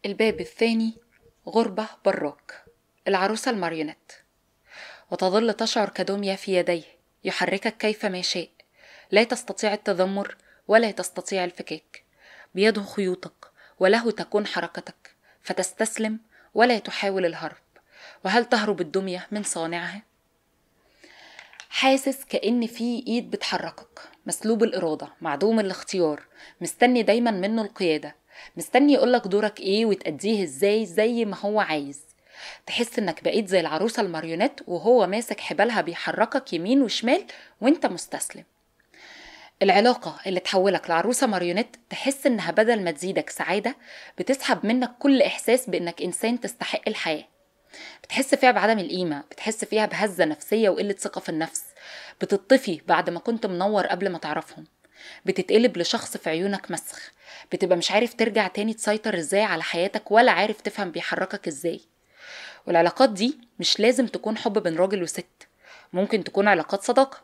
الباب الثاني غربة براك العروسة الماريونيت وتظل تشعر كدمية في يديه يحركك كيفما شاء لا تستطيع التذمر ولا تستطيع الفكاك بيده خيوطك وله تكون حركتك فتستسلم ولا تحاول الهرب وهل تهرب الدمية من صانعها؟ حاسس كأن في إيد بتحركك مسلوب الإرادة معدوم الاختيار مستني دايما منه القيادة مستني يقولك دورك إيه وتأديه إزاي زي ما هو عايز تحس إنك بقيت زي العروسة الماريونيت وهو ماسك حبالها بيحركك يمين وشمال وإنت مستسلم العلاقة اللي تحولك لعروسة ماريونيت تحس إنها بدل ما تزيدك سعادة بتسحب منك كل إحساس بإنك إنسان تستحق الحياة بتحس فيها بعدم القيمة بتحس فيها بهزة نفسية وقلة ثقة في النفس بتطفي بعد ما كنت منور قبل ما تعرفهم بتتقلب لشخص في عيونك مسخ بتبقى مش عارف ترجع تاني تسيطر ازاي على حياتك ولا عارف تفهم بيحركك ازاي والعلاقات دي مش لازم تكون حب بين راجل وست ممكن تكون علاقات صداقة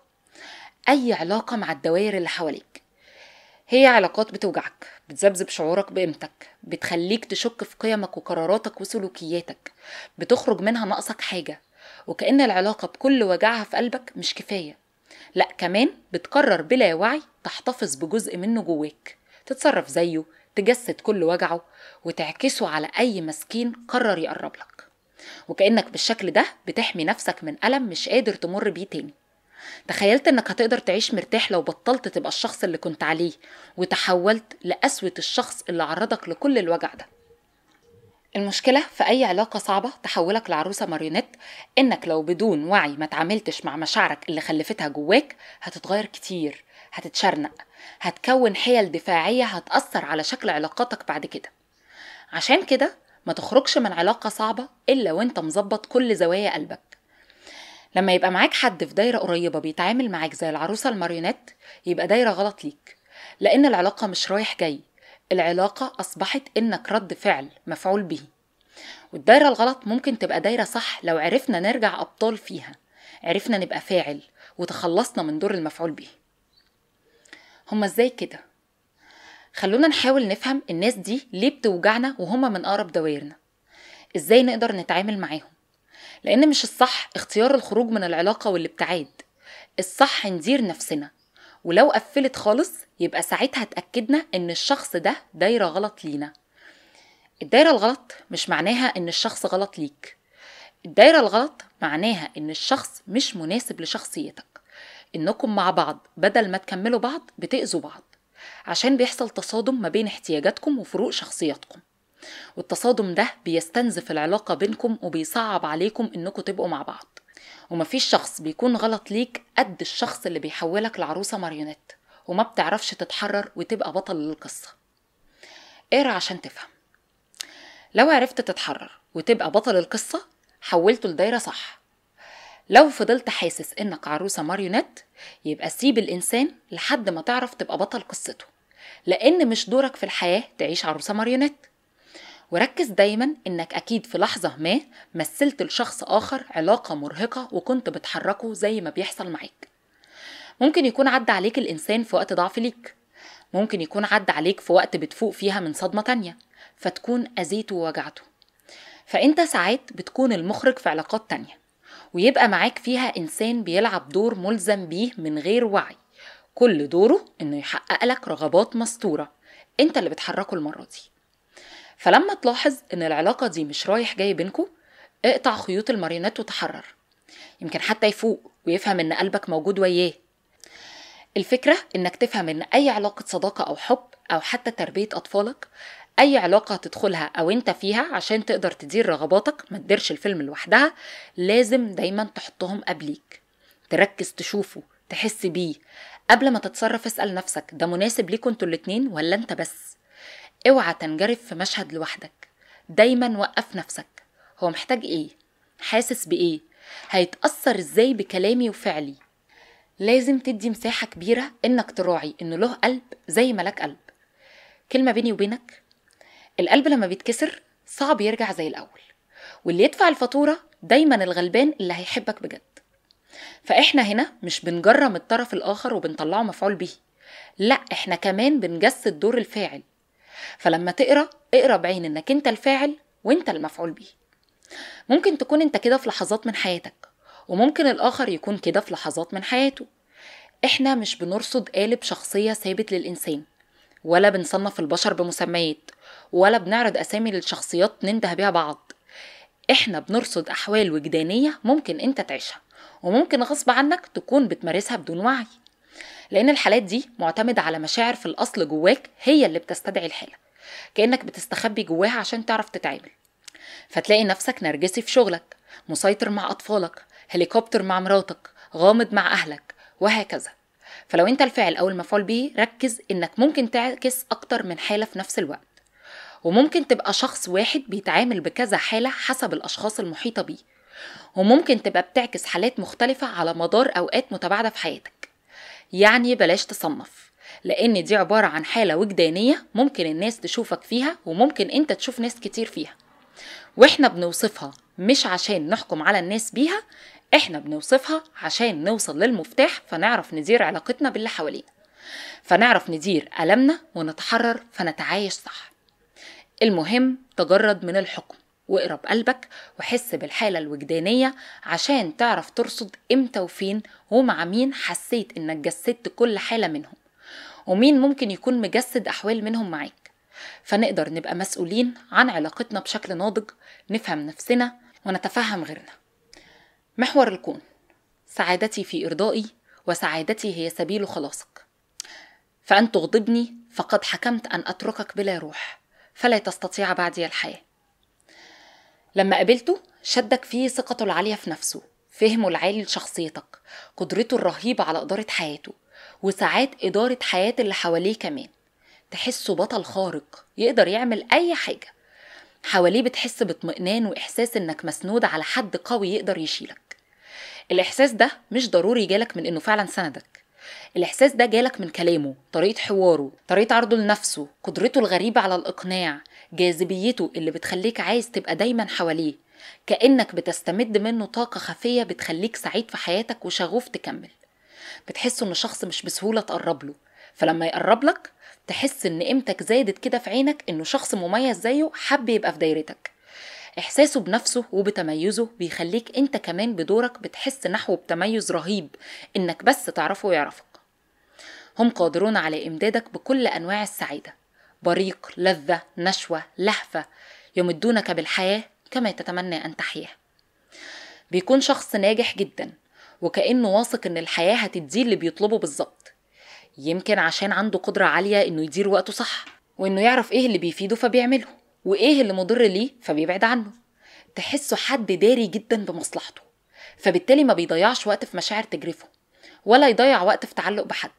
أي علاقة مع الدوائر اللي حواليك هي علاقات بتوجعك بتذبذب شعورك بقيمتك بتخليك تشك في قيمك وقراراتك وسلوكياتك بتخرج منها ناقصك حاجة وكأن العلاقة بكل وجعها في قلبك مش كفاية لا كمان بتقرر بلا وعي تحتفظ بجزء منه جواك تتصرف زيه تجسد كل وجعه وتعكسه على أي مسكين قرر يقرب لك وكأنك بالشكل ده بتحمي نفسك من ألم مش قادر تمر بيه تاني تخيلت انك هتقدر تعيش مرتاح لو بطلت تبقى الشخص اللي كنت عليه وتحولت لقسوة الشخص اللي عرضك لكل الوجع ده المشكلة في أي علاقة صعبة تحولك لعروسة ماريونيت إنك لو بدون وعي ما تعاملتش مع مشاعرك اللي خلفتها جواك هتتغير كتير هتتشرنق هتكون حيل دفاعية هتأثر على شكل علاقاتك بعد كده عشان كده ما تخرجش من علاقة صعبة إلا وانت مظبط كل زوايا قلبك لما يبقى معاك حد في دايرة قريبة بيتعامل معاك زي العروسة الماريونيت يبقى دايرة غلط ليك لأن العلاقة مش رايح جاي العلاقة أصبحت إنك رد فعل مفعول به والدايرة الغلط ممكن تبقى دايرة صح لو عرفنا نرجع أبطال فيها عرفنا نبقى فاعل وتخلصنا من دور المفعول به هما ازاي كده خلونا نحاول نفهم الناس دي ليه بتوجعنا وهما من أقرب دوائرنا ازاي نقدر نتعامل معاهم لأن مش الصح اختيار الخروج من العلاقة والابتعاد الصح ندير نفسنا ولو قفلت خالص يبقى ساعتها اتأكدنا إن الشخص ده دايرة غلط لينا الدايرة الغلط مش معناها إن الشخص غلط ليك الدايرة الغلط معناها إن الشخص مش مناسب لشخصيتك إنكم مع بعض بدل ما تكملوا بعض بتأذوا بعض عشان بيحصل تصادم ما بين احتياجاتكم وفروق شخصياتكم والتصادم ده بيستنزف العلاقة بينكم وبيصعب عليكم إنكم تبقوا مع بعض ومفيش شخص بيكون غلط ليك قد الشخص اللي بيحولك لعروسة ماريونيت وما بتعرفش تتحرر وتبقى بطل للقصة اقرا عشان تفهم لو عرفت تتحرر وتبقى بطل القصة حولته لدايرة صح لو فضلت حاسس انك عروسة ماريونيت يبقى سيب الانسان لحد ما تعرف تبقى بطل قصته لان مش دورك في الحياة تعيش عروسة ماريونيت وركز دايما انك اكيد في لحظة ما مثلت لشخص اخر علاقة مرهقة وكنت بتحركه زي ما بيحصل معاك ممكن يكون عدى عليك الانسان في وقت ضعف ليك ممكن يكون عدى عليك في وقت بتفوق فيها من صدمة تانية فتكون أذيته ووجعته فأنت ساعات بتكون المخرج في علاقات تانية ويبقى معاك فيها إنسان بيلعب دور ملزم بيه من غير وعي كل دوره إنه يحقق لك رغبات مستورة أنت اللي بتحركه المرة دي فلما تلاحظ إن العلاقة دي مش رايح جاي بينكو اقطع خيوط الماريونات وتحرر يمكن حتى يفوق ويفهم إن قلبك موجود وياه الفكرة إنك تفهم إن أي علاقة صداقة أو حب أو حتى تربية أطفالك أي علاقة هتدخلها أو أنت فيها عشان تقدر تدير رغباتك ما تديرش الفيلم لوحدها لازم دايما تحطهم قبليك تركز تشوفه تحس بيه قبل ما تتصرف اسأل نفسك ده مناسب ليكوا انتوا الاتنين ولا انت بس اوعى تنجرف في مشهد لوحدك دايما وقف نفسك هو محتاج ايه حاسس بايه هيتأثر ازاي بكلامي وفعلي لازم تدي مساحة كبيرة انك تراعي انه له قلب زي ما لك قلب كلمة بيني وبينك القلب لما بيتكسر صعب يرجع زي الأول واللي يدفع الفاتورة دايما الغلبان اللي هيحبك بجد فإحنا هنا مش بنجرم الطرف الآخر وبنطلعه مفعول به لا إحنا كمان بنجسد دور الفاعل فلما تقرا اقرا بعين انك انت الفاعل وانت المفعول به ممكن تكون انت كده في لحظات من حياتك وممكن الاخر يكون كده في لحظات من حياته احنا مش بنرصد قالب شخصية ثابت للإنسان ولا بنصنف البشر بمسميات ولا بنعرض أسامي للشخصيات ننده بيها بعض احنا بنرصد أحوال وجدانية ممكن انت تعيشها وممكن غصب عنك تكون بتمارسها بدون وعي لأن الحالات دي معتمدة على مشاعر في الأصل جواك هي اللي بتستدعي الحالة كأنك بتستخبي جواها عشان تعرف تتعامل فتلاقي نفسك نرجسي في شغلك مسيطر مع أطفالك هليكوبتر مع مراتك غامض مع أهلك وهكذا فلو انت الفعل او المفعول به ركز انك ممكن تعكس اكتر من حالة في نفس الوقت وممكن تبقى شخص واحد بيتعامل بكذا حالة حسب الأشخاص المحيطة بيه وممكن تبقى بتعكس حالات مختلفة على مدار أوقات متباعدة في حياتك يعني بلاش تصنف لأن دي عبارة عن حالة وجدانية ممكن الناس تشوفك فيها وممكن أنت تشوف ناس كتير فيها وإحنا بنوصفها مش عشان نحكم على الناس بيها إحنا بنوصفها عشان نوصل للمفتاح فنعرف ندير علاقتنا باللي حوالينا فنعرف ندير ألمنا ونتحرر فنتعايش صح المهم تجرد من الحكم واقرا بقلبك وحس بالحالة الوجدانية عشان تعرف ترصد امتى وفين ومع مين حسيت انك جسدت كل حالة منهم ومين ممكن يكون مجسد أحوال منهم معاك فنقدر نبقى مسؤولين عن علاقتنا بشكل ناضج نفهم نفسنا ونتفهم غيرنا محور الكون سعادتي في إرضائي وسعادتي هي سبيل خلاصك فأن تغضبني فقد حكمت أن أتركك بلا روح فلا تستطيع بعدي الحياة لما قابلته شدك فيه ثقته العالية في نفسه فهمه العالي لشخصيتك قدرته الرهيبة على إدارة حياته وساعات إدارة حياة اللي حواليه كمان تحسه بطل خارق يقدر يعمل أي حاجة حواليه بتحس باطمئنان وإحساس إنك مسنود على حد قوي يقدر يشيلك الإحساس ده مش ضروري جالك من إنه فعلا سندك الإحساس ده جالك من كلامه طريقة حواره طريقة عرضه لنفسه قدرته الغريبة على الإقناع جاذبيته اللي بتخليك عايز تبقى دايما حواليه كأنك بتستمد منه طاقة خفية بتخليك سعيد في حياتك وشغوف تكمل بتحس انه شخص مش بسهولة تقرب له فلما يقرب لك تحس ان قيمتك زادت كده في عينك انه شخص مميز زيه حب يبقى في دايرتك احساسه بنفسه وبتميزه بيخليك انت كمان بدورك بتحس نحوه بتميز رهيب انك بس تعرفه ويعرفك هم قادرون على امدادك بكل انواع السعاده بريق لذه نشوه لهفه يمدونك بالحياه كما تتمنى ان تحياها بيكون شخص ناجح جدا وكانه واثق ان الحياه هتديه اللي بيطلبه بالظبط يمكن عشان عنده قدره عاليه انه يدير وقته صح وانه يعرف ايه اللي بيفيده فبيعمله وايه اللي مضر ليه فبيبعد عنه تحسه حد داري جدا بمصلحته فبالتالي ما بيضيعش وقت في مشاعر تجرفه ولا يضيع وقت في تعلق بحد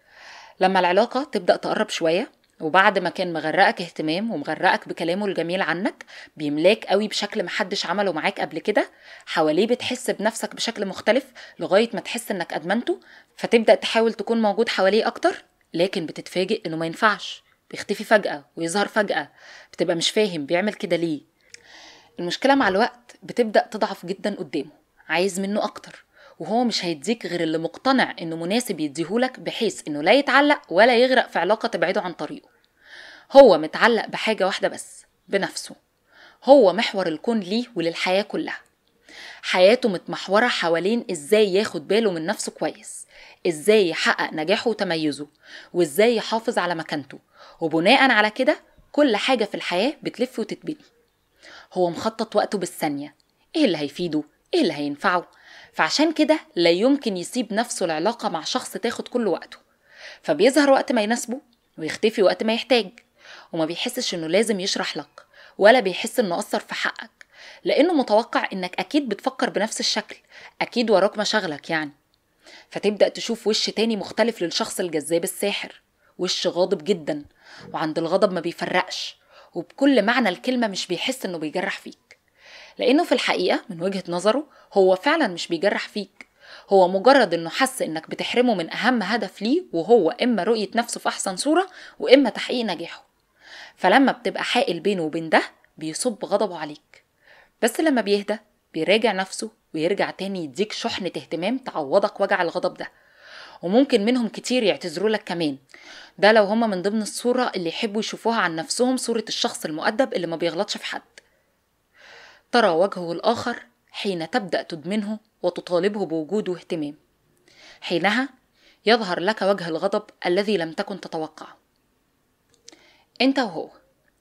لما العلاقة تبدأ تقرب شوية وبعد ما كان مغرقك اهتمام ومغرقك بكلامه الجميل عنك بيملاك قوي بشكل محدش عمله معاك قبل كده حواليه بتحس بنفسك بشكل مختلف لغاية ما تحس انك ادمنته فتبدأ تحاول تكون موجود حواليه اكتر لكن بتتفاجئ انه ما ينفعش بيختفي فجأة ويظهر فجأة بتبقى مش فاهم بيعمل كده ليه المشكلة مع الوقت بتبدأ تضعف جدا قدامه عايز منه أكتر وهو مش هيديك غير اللي مقتنع انه مناسب يديهولك بحيث انه لا يتعلق ولا يغرق في علاقة تبعده عن طريقه هو متعلق بحاجة واحدة بس بنفسه هو محور الكون ليه وللحياة كلها حياته متمحورة حوالين ازاي ياخد باله من نفسه كويس ازاي يحقق نجاحه وتميزه وازاي يحافظ على مكانته وبناء على كده كل حاجة في الحياة بتلف وتتبني هو مخطط وقته بالثانية ايه اللي هيفيده ايه اللي هينفعه فعشان كده لا يمكن يسيب نفسه العلاقة مع شخص تاخد كل وقته فبيظهر وقت ما يناسبه ويختفي وقت ما يحتاج وما بيحسش انه لازم يشرح لك ولا بيحس انه أثر في حقك لانه متوقع انك اكيد بتفكر بنفس الشكل اكيد وراك مشاغلك يعني فتبدأ تشوف وش تاني مختلف للشخص الجذاب الساحر وش غاضب جدا وعند الغضب ما بيفرقش وبكل معنى الكلمة مش بيحس انه بيجرح فيك لانه في الحقيقة من وجهة نظره هو فعلا مش بيجرح فيك هو مجرد انه حس انك بتحرمه من اهم هدف ليه وهو اما رؤية نفسه في احسن صورة واما تحقيق نجاحه فلما بتبقى حائل بينه وبين ده بيصب غضبه عليك بس لما بيهدى بيراجع نفسه ويرجع تاني يديك شحنة اهتمام تعوضك وجع الغضب ده وممكن منهم كتير يعتذروا لك كمان ده لو هما من ضمن الصورة اللي يحبوا يشوفوها عن نفسهم صورة الشخص المؤدب اللي ما بيغلطش في حد ترى وجهه الآخر حين تبدأ تدمنه وتطالبه بوجود واهتمام حينها يظهر لك وجه الغضب الذي لم تكن تتوقعه انت وهو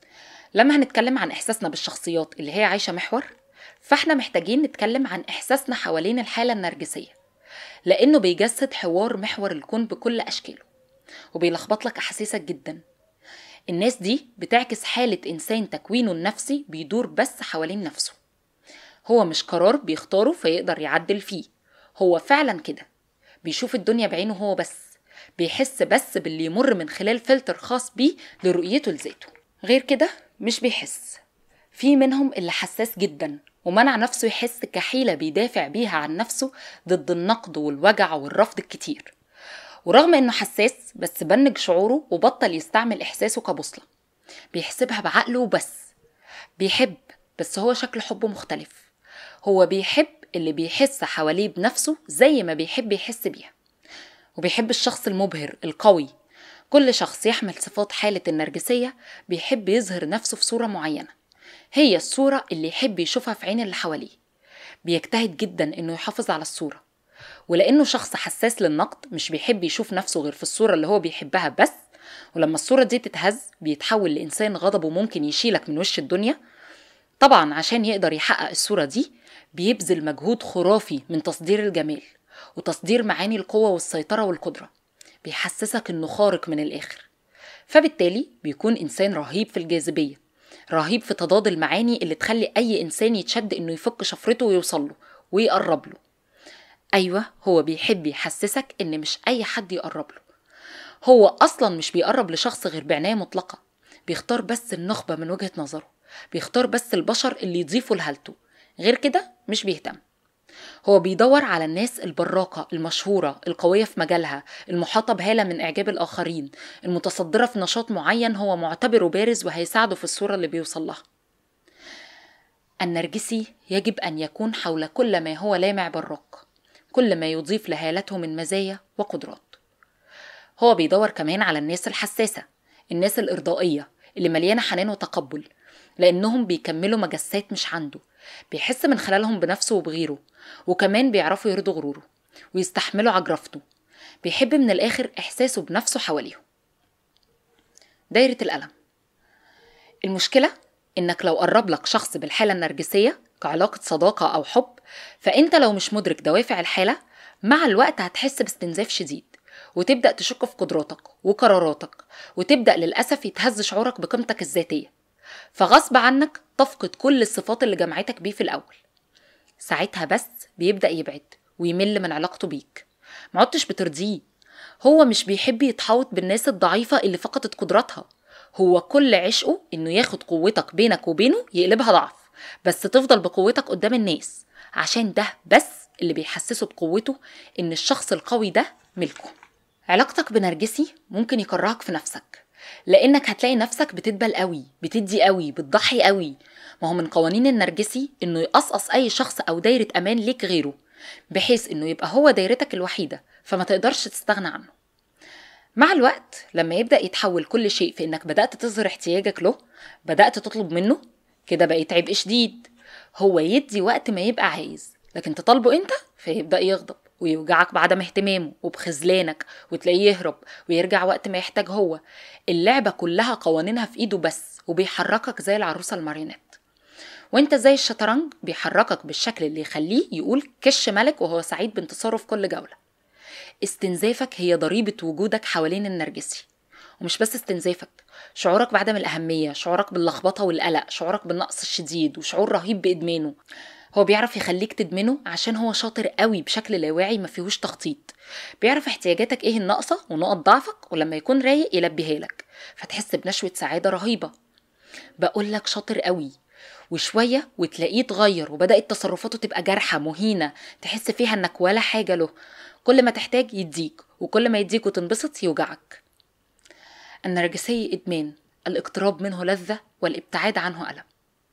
لما هنتكلم عن احساسنا بالشخصيات اللي هي عايشه محور فاحنا محتاجين نتكلم عن احساسنا حوالين الحاله النرجسيه لانه بيجسد حوار محور الكون بكل اشكاله وبيلخبط لك احاسيسك جدا الناس دي بتعكس حاله انسان تكوينه النفسي بيدور بس حوالين نفسه هو مش قرار بيختاره فيقدر يعدل فيه هو فعلا كده بيشوف الدنيا بعينه هو بس بيحس بس باللي يمر من خلال فلتر خاص بيه لرؤيته لذاته غير كده مش بيحس في منهم اللي حساس جدا ومنع نفسه يحس كحيلة بيدافع بيها عن نفسه ضد النقد والوجع والرفض الكتير ورغم انه حساس بس بنج شعوره وبطل يستعمل احساسه كبوصلة بيحسبها بعقله وبس بيحب بس هو شكل حبه مختلف هو بيحب اللي بيحس حواليه بنفسه زي ما بيحب يحس بيها وبيحب الشخص المبهر القوي كل شخص يحمل صفات حالة النرجسية بيحب يظهر نفسه في صورة معينة هي الصورة اللي يحب يشوفها في عين اللي حواليه بيجتهد جدا انه يحافظ على الصورة ولانه شخص حساس للنقد مش بيحب يشوف نفسه غير في الصورة اللي هو بيحبها بس ولما الصورة دي تتهز بيتحول لإنسان غضبه ممكن يشيلك من وش الدنيا طبعا عشان يقدر يحقق الصورة دي بيبذل مجهود خرافي من تصدير الجمال وتصدير معاني القوة والسيطرة والقدرة بيحسسك انه خارق من الاخر فبالتالي بيكون انسان رهيب في الجاذبية رهيب في تضاد المعاني اللي تخلي اي انسان يتشد انه يفك شفرته ويوصل له ويقرب له ايوه هو بيحب يحسسك ان مش اي حد يقرب له هو اصلا مش بيقرب لشخص غير بعناية مطلقة بيختار بس النخبة من وجهة نظره بيختار بس البشر اللي يضيفوا لهالته غير كده مش بيهتم هو بيدور على الناس البراقة المشهورة القوية في مجالها المحاطة بهالة من إعجاب الآخرين المتصدرة في نشاط معين هو معتبره بارز وهيساعده في الصورة اللي بيوصل لها النرجسي يجب أن يكون حول كل ما هو لامع براق كل ما يضيف لهالته من مزايا وقدرات هو بيدور كمان على الناس الحساسة الناس الإرضائية اللي مليانة حنان وتقبل لأنهم بيكملوا مجسات مش عنده بيحس من خلالهم بنفسه وبغيره وكمان بيعرفوا يرضوا غروره ويستحملوا عجرفته بيحب من الآخر إحساسه بنفسه حواليهم دايرة الألم المشكلة إنك لو قرب لك شخص بالحالة النرجسية كعلاقة صداقة أو حب فأنت لو مش مدرك دوافع الحالة مع الوقت هتحس باستنزاف شديد وتبدأ تشك في قدراتك وقراراتك وتبدأ للأسف يتهز شعورك بقيمتك الذاتية فغصب عنك تفقد كل الصفات اللي جمعتك بيه في الأول ساعتها بس بيبدأ يبعد ويمل من علاقته بيك معدتش بترضيه هو مش بيحب يتحوط بالناس الضعيفة اللي فقدت قدراتها هو كل عشقه انه ياخد قوتك بينك وبينه يقلبها ضعف بس تفضل بقوتك قدام الناس عشان ده بس اللي بيحسسه بقوته ان الشخص القوي ده ملكه علاقتك بنرجسي ممكن يكرهك في نفسك لانك هتلاقي نفسك بتدبل قوي بتدي قوي بتضحي قوي ما هو من قوانين النرجسي انه يقصقص اي شخص او دايره امان ليك غيره بحيث انه يبقى هو دايرتك الوحيده فما تقدرش تستغنى عنه مع الوقت لما يبدا يتحول كل شيء في انك بدات تظهر احتياجك له بدات تطلب منه كده بقيت عبء شديد هو يدي وقت ما يبقى عايز لكن تطالبه انت فيبدا يغضب ويوجعك بعدم اهتمامه وبخذلانك وتلاقيه يهرب ويرجع وقت ما يحتاج هو اللعبة كلها قوانينها في ايده بس وبيحركك زي العروسة الماريونيت وانت زي الشطرنج بيحركك بالشكل اللي يخليه يقول كش ملك وهو سعيد بانتصاره في كل جولة استنزافك هي ضريبة وجودك حوالين النرجسي ومش بس استنزافك شعورك بعدم الأهمية شعورك باللخبطة والقلق شعورك بالنقص الشديد وشعور رهيب بإدمانه هو بيعرف يخليك تدمنه عشان هو شاطر قوي بشكل لا واعي ما فيهوش تخطيط بيعرف احتياجاتك ايه الناقصه ونقط ضعفك ولما يكون رايق يلبيها لك فتحس بنشوه سعاده رهيبه بقول لك شاطر قوي وشوية وتلاقيه اتغير وبدأت تصرفاته تبقى جارحة مهينة تحس فيها انك ولا حاجة له كل ما تحتاج يديك وكل ما يديك وتنبسط يوجعك النرجسي إدمان الاقتراب منه لذة والابتعاد عنه ألم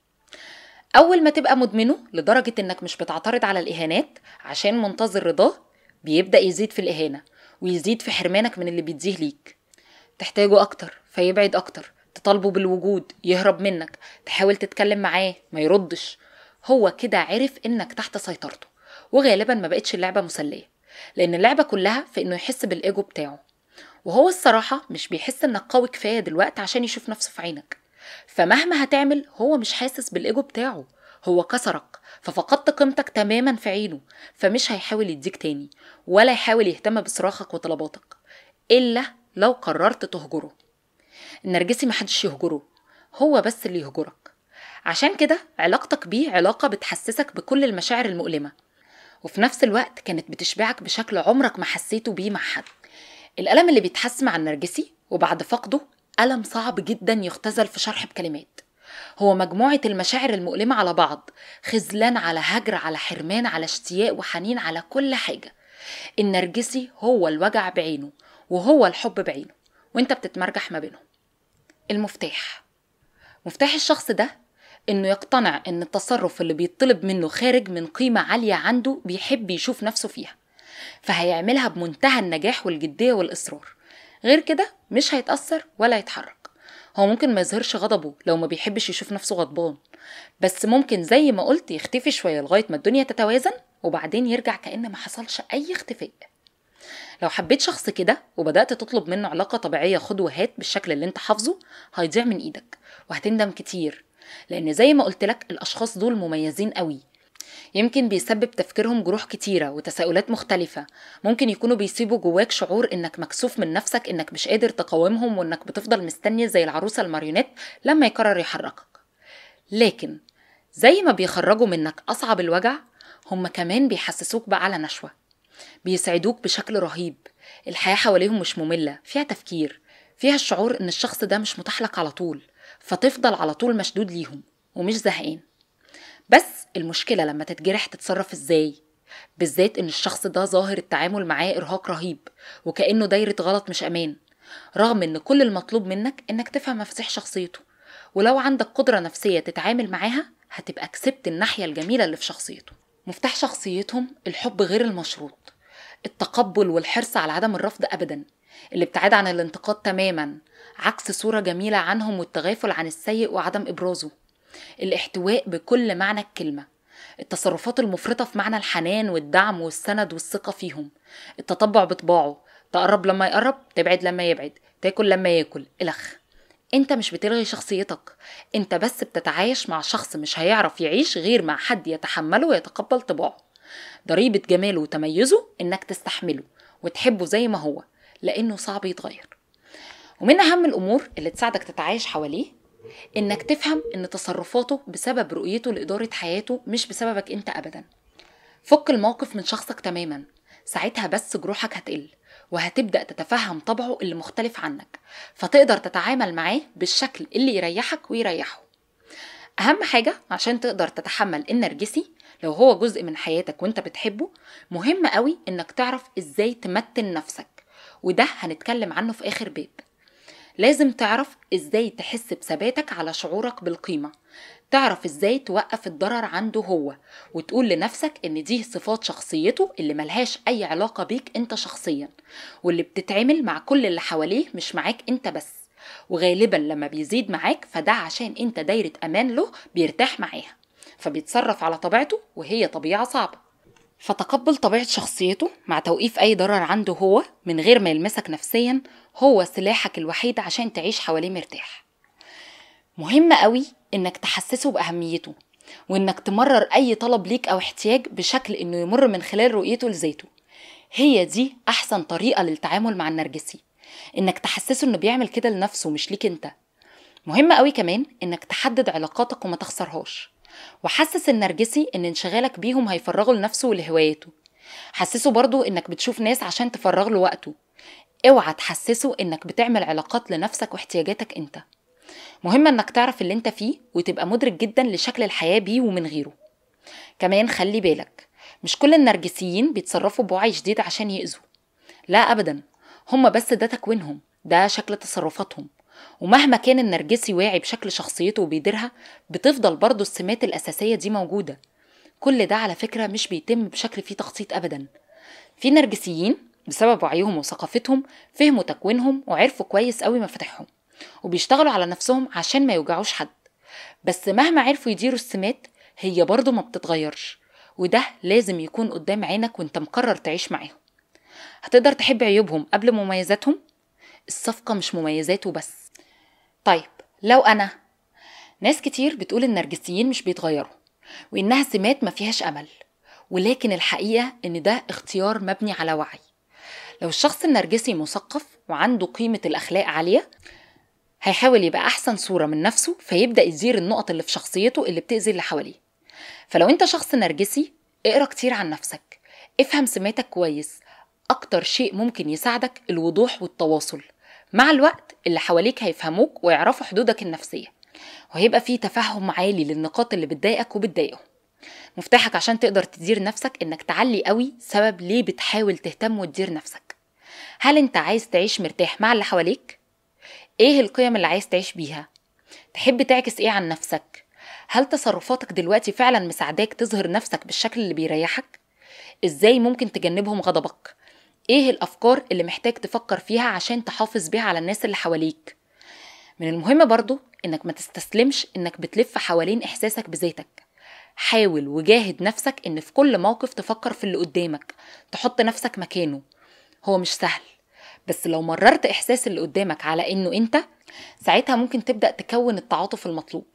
أول ما تبقى مدمنه لدرجة إنك مش بتعترض على الإهانات عشان منتظر رضاه بيبدأ يزيد في الإهانة ويزيد في حرمانك من اللي بيديه ليك تحتاجه أكتر فيبعد أكتر تطالبه بالوجود يهرب منك تحاول تتكلم معاه ما يردش هو كده عرف إنك تحت سيطرته وغالبا ما بقتش اللعبة مسلية لأن اللعبة كلها في إنه يحس بالإيجو بتاعه وهو الصراحة مش بيحس إنك قوي كفاية دلوقتي عشان يشوف نفسه في عينك فمهما هتعمل هو مش حاسس بالإيجو بتاعه هو كسرك ففقدت قيمتك تماما في عينه فمش هيحاول يديك تاني ولا يحاول يهتم بصراخك وطلباتك إلا لو قررت تهجره النرجسي محدش يهجره هو بس اللي يهجرك عشان كده علاقتك بيه علاقة بتحسسك بكل المشاعر المؤلمة وفي نفس الوقت كانت بتشبعك بشكل عمرك ما حسيته بيه مع حد الألم اللي بيتحس مع النرجسي وبعد فقده ألم صعب جدا يختزل في شرح بكلمات هو مجموعة المشاعر المؤلمة على بعض خذلان على هجر على حرمان على اشتياق وحنين على كل حاجة النرجسي هو الوجع بعينه وهو الحب بعينه وانت بتتمرجح ما بينهم المفتاح مفتاح الشخص ده انه يقتنع ان التصرف اللي بيطلب منه خارج من قيمة عالية عنده بيحب يشوف نفسه فيها فهيعملها بمنتهى النجاح والجدية والإصرار غير كده مش هيتأثر ولا يتحرك هو ممكن ما يظهرش غضبه لو ما بيحبش يشوف نفسه غضبان بس ممكن زي ما قلت يختفي شوية لغاية ما الدنيا تتوازن وبعدين يرجع كأن ما حصلش أي اختفاء لو حبيت شخص كده وبدأت تطلب منه علاقة طبيعية خد وهات بالشكل اللي انت حافظه هيضيع من ايدك وهتندم كتير لأن زي ما قلت لك الأشخاص دول مميزين قوي يمكن بيسبب تفكيرهم جروح كتيرة وتساؤلات مختلفة ممكن يكونوا بيسيبوا جواك شعور انك مكسوف من نفسك انك مش قادر تقاومهم وانك بتفضل مستني زي العروسة الماريونيت لما يقرر يحركك لكن زي ما بيخرجوا منك أصعب الوجع هم كمان بيحسسوك بأعلى نشوة بيسعدوك بشكل رهيب الحياة حواليهم مش مملة فيها تفكير فيها الشعور ان الشخص ده مش متاح لك على طول فتفضل على طول مشدود ليهم ومش زهقان بس المشكلة لما تتجرح تتصرف ازاي بالذات ان الشخص ده ظاهر التعامل معاه ارهاق رهيب وكأنه دايرة غلط مش امان رغم ان كل المطلوب منك انك تفهم مفاتيح شخصيته ولو عندك قدرة نفسية تتعامل معاها هتبقى كسبت الناحية الجميلة اللي في شخصيته مفتاح شخصيتهم الحب غير المشروط التقبل والحرص على عدم الرفض ابدا الابتعاد عن الانتقاد تماما عكس صورة جميلة عنهم والتغافل عن السيء وعدم إبرازه الاحتواء بكل معنى الكلمة التصرفات المفرطة في معنى الحنان والدعم والسند والثقة فيهم التطبع بطباعه تقرب لما يقرب تبعد لما يبعد تاكل لما ياكل الخ انت مش بتلغي شخصيتك انت بس بتتعايش مع شخص مش هيعرف يعيش غير مع حد يتحمله ويتقبل طباعه ضريبة جماله وتميزه انك تستحمله وتحبه زي ما هو لانه صعب يتغير ومن اهم الامور اللي تساعدك تتعايش حواليه انك تفهم ان تصرفاته بسبب رؤيته لاداره حياته مش بسببك انت ابدا فك الموقف من شخصك تماما ساعتها بس جروحك هتقل وهتبدا تتفهم طبعه اللي مختلف عنك فتقدر تتعامل معاه بالشكل اللي يريحك ويريحه اهم حاجه عشان تقدر تتحمل النرجسي لو هو جزء من حياتك وانت بتحبه مهم قوي انك تعرف ازاي تمتن نفسك وده هنتكلم عنه في اخر باب لازم تعرف ازاي تحس بثباتك على شعورك بالقيمة تعرف ازاي توقف الضرر عنده هو وتقول لنفسك ان دي صفات شخصيته اللي ملهاش اي علاقة بيك انت شخصيا واللي بتتعمل مع كل اللي حواليه مش معاك انت بس وغالبا لما بيزيد معاك فده عشان انت دايرة امان له بيرتاح معاها فبيتصرف على طبيعته وهي طبيعة صعبة فتقبل طبيعة شخصيته مع توقيف أي ضرر عنده هو من غير ما يلمسك نفسيا هو سلاحك الوحيد عشان تعيش حواليه مرتاح مهم قوي إنك تحسسه بأهميته وإنك تمرر أي طلب ليك أو احتياج بشكل إنه يمر من خلال رؤيته لذاته هي دي أحسن طريقة للتعامل مع النرجسي إنك تحسسه إنه بيعمل كده لنفسه مش ليك أنت مهم قوي كمان إنك تحدد علاقاتك وما تخسرهاش وحسس النرجسي ان انشغالك بيهم هيفرغه لنفسه ولهواياته حسسه برضو انك بتشوف ناس عشان تفرغ له وقته اوعى تحسسه انك بتعمل علاقات لنفسك واحتياجاتك انت مهم انك تعرف اللي انت فيه وتبقى مدرك جدا لشكل الحياة بيه ومن غيره كمان خلي بالك مش كل النرجسيين بيتصرفوا بوعي شديد عشان يأذوا لا ابدا هما بس ده تكوينهم ده شكل تصرفاتهم ومهما كان النرجسي واعي بشكل شخصيته وبيديرها بتفضل برضه السمات الأساسية دي موجودة كل ده على فكرة مش بيتم بشكل فيه تخطيط أبدا في نرجسيين بسبب وعيهم وثقافتهم فهموا تكوينهم وعرفوا كويس قوي مفاتيحهم وبيشتغلوا على نفسهم عشان ما يوجعوش حد بس مهما عرفوا يديروا السمات هي برضه ما بتتغيرش وده لازم يكون قدام عينك وانت مقرر تعيش معاهم هتقدر تحب عيوبهم قبل مميزاتهم الصفقة مش مميزات وبس طيب لو أنا ناس كتير بتقول النرجسيين مش بيتغيروا وإنها سمات ما فيهاش أمل ولكن الحقيقة إن ده اختيار مبني على وعي لو الشخص النرجسي مثقف وعنده قيمة الأخلاق عالية هيحاول يبقى أحسن صورة من نفسه فيبدأ يزير النقط اللي في شخصيته اللي بتأذي اللي حواليه فلو أنت شخص نرجسي اقرا كتير عن نفسك افهم سماتك كويس أكتر شيء ممكن يساعدك الوضوح والتواصل مع الوقت اللي حواليك هيفهموك ويعرفوا حدودك النفسية وهيبقى في تفهم عالي للنقاط اللي بتضايقك وبتضايقهم مفتاحك عشان تقدر تدير نفسك انك تعلي قوي سبب ليه بتحاول تهتم وتدير نفسك هل انت عايز تعيش مرتاح مع اللي حواليك ايه القيم اللي عايز تعيش بيها تحب تعكس ايه عن نفسك هل تصرفاتك دلوقتي فعلا مساعداك تظهر نفسك بالشكل اللي بيريحك ازاي ممكن تجنبهم غضبك ايه الافكار اللي محتاج تفكر فيها عشان تحافظ بيها على الناس اللي حواليك من المهم برضو انك ما تستسلمش انك بتلف حوالين احساسك بذاتك حاول وجاهد نفسك ان في كل موقف تفكر في اللي قدامك تحط نفسك مكانه هو مش سهل بس لو مررت احساس اللي قدامك على انه انت ساعتها ممكن تبدا تكون التعاطف المطلوب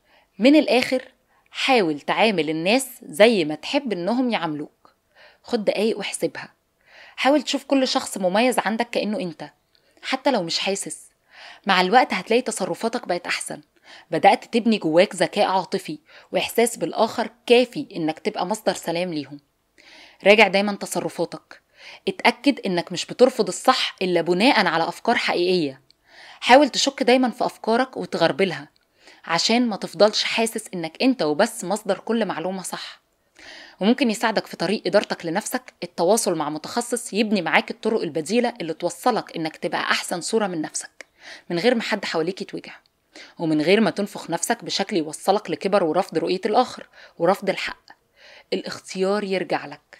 من الاخر حاول تعامل الناس زي ما تحب انهم يعاملوك خد دقايق واحسبها حاول تشوف كل شخص مميز عندك كانه انت حتى لو مش حاسس مع الوقت هتلاقي تصرفاتك بقت احسن بدأت تبني جواك ذكاء عاطفي وإحساس بالآخر كافي إنك تبقى مصدر سلام ليهم راجع دايما تصرفاتك اتأكد إنك مش بترفض الصح إلا بناء على أفكار حقيقية حاول تشك دايما في أفكارك وتغربلها عشان ما تفضلش حاسس إنك أنت وبس مصدر كل معلومة صح وممكن يساعدك في طريق إدارتك لنفسك التواصل مع متخصص يبني معاك الطرق البديلة اللي توصلك إنك تبقى أحسن صورة من نفسك من غير ما حد حواليك يتوجع ومن غير ما تنفخ نفسك بشكل يوصلك لكبر ورفض رؤية الآخر ورفض الحق الاختيار يرجع لك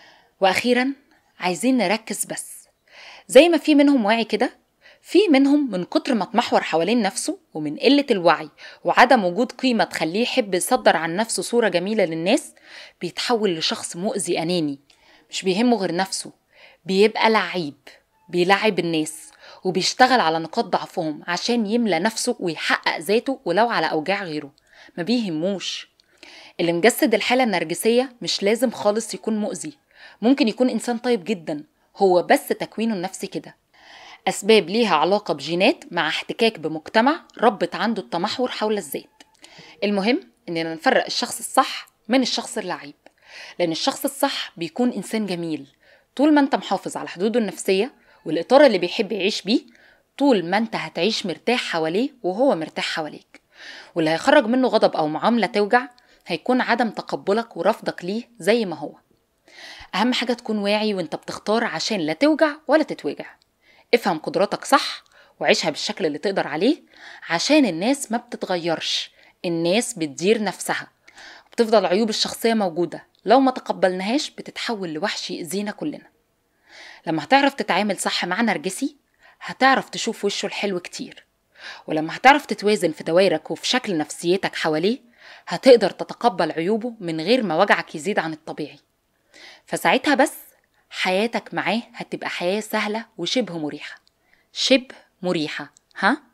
وأخيرا عايزين نركز بس زي ما في منهم واعي كده في منهم من كتر ما اتمحور حوالين نفسه ومن قلة الوعي وعدم وجود قيمة تخليه يحب يصدر عن نفسه صورة جميلة للناس بيتحول لشخص مؤذي أناني مش بيهمه غير نفسه بيبقى لعيب بيلعب الناس وبيشتغل على نقاط ضعفهم عشان يملى نفسه ويحقق ذاته ولو على أوجاع غيره ما بيهموش اللي مجسد الحالة النرجسية مش لازم خالص يكون مؤذي ممكن يكون إنسان طيب جدا هو بس تكوينه النفسي كده أسباب ليها علاقة بجينات مع احتكاك بمجتمع ربط عنده التمحور حول الذات المهم إننا نفرق الشخص الصح من الشخص اللعيب لأن الشخص الصح بيكون إنسان جميل طول ما أنت محافظ على حدوده النفسية والإطار اللي بيحب يعيش بيه طول ما أنت هتعيش مرتاح حواليه وهو مرتاح حواليك واللي هيخرج منه غضب أو معاملة توجع هيكون عدم تقبلك ورفضك ليه زي ما هو أهم حاجة تكون واعي وانت بتختار عشان لا توجع ولا تتوجع افهم قدراتك صح وعيشها بالشكل اللي تقدر عليه عشان الناس ما بتتغيرش الناس بتدير نفسها بتفضل عيوب الشخصية موجودة لو ما تقبلناهاش بتتحول لوحش يأذينا كلنا لما هتعرف تتعامل صح مع نرجسي هتعرف تشوف وشه الحلو كتير ولما هتعرف تتوازن في دوائرك وفي شكل نفسيتك حواليه هتقدر تتقبل عيوبه من غير ما وجعك يزيد عن الطبيعي فساعتها بس حياتك معاه هتبقى حياة سهلة وشبه مريحة شبه مريحة ها؟